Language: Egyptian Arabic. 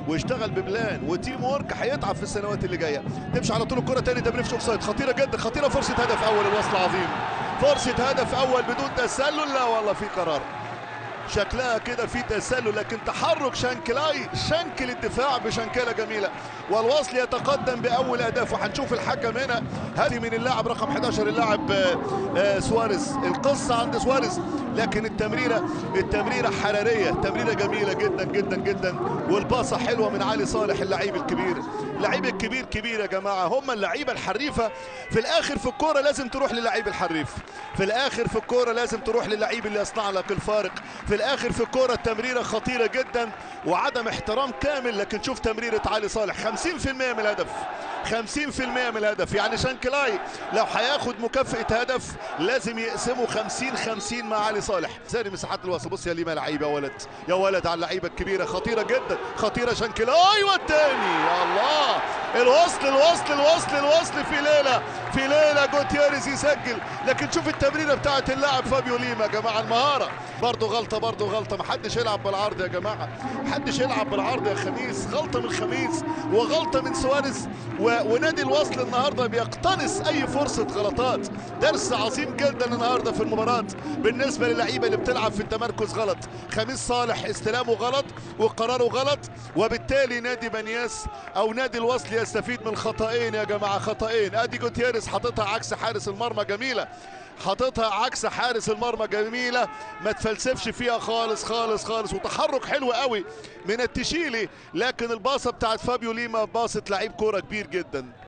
واشتغل ببلان وتيم وورك هيتعب في السنوات اللي جايه تمشي على طول الكره تاني تمرير في اوفسايد خطيره جدا خطيره فرصه هدف اول الوصل عظيم فرصه هدف اول بدون تسلل لا والله في قرار شكلها كده في تسلل لكن تحرك شانكلاي شنكل الدفاع بشنكله جميله والوصل يتقدم باول اهداف وهنشوف الحكم هنا هذه من اللاعب رقم 11 اللاعب آه، آه، سواريز القصه عند سواريز لكن التمريره التمريره حراريه تمريره جميله جدا جدا جدا والباصه حلوه من علي صالح اللعيب الكبير اللعيب الكبير كبير يا جماعه هم اللعيبه الحريفه في الاخر في الكوره لازم تروح للعيب الحريف في الاخر في الكوره لازم تروح للعيب اللي يصنع لك الفارق في الاخر في الكوره التمريره خطيره جدا وعدم احترام كامل لكن شوف تمريره علي صالح 50% من الهدف 50% من الهدف يعني شانكلاي لو هياخد مكافأة هدف لازم يقسموا 50 50 مع علي صالح زي مساحات الوصل بص يا ليما لعيبه يا ولد يا ولد على اللعيبه الكبيره خطيره جدا خطيره شانكلاي والتاني يا الله الوصل الوصل الوصل الوصل في ليله في ليله جوتيريز يسجل لكن شوف التمريره بتاعت اللاعب فابيو ليما يا جماعه المهاره برضه غلطه برضه غلطه ما حدش يلعب بالعرض يا جماعه محدش يلعب بالعرض يا خميس غلطه من خميس وغلطه من سواريز و... ونادي الوصل النهارده بيقتنص اي فرصه غلطات درس عظيم جدا النهارده في المباراه بالنسبه للعيبه اللي بتلعب في التمركز غلط خميس صالح استلامه غلط وقراره غلط وبالتالي نادي بنياس او نادي الوصل يستفيد من خطأين يا جماعه خطأين ادي جوتيريز حاططها عكس حارس المرمى جميله حاططها عكس حارس المرمى جميله ما تفلسفش فيها خالص خالص خالص وتحرك حلو قوي من التشيلي لكن الباصه بتاعت فابيو ليما باصه لعيب كوره كبير جدا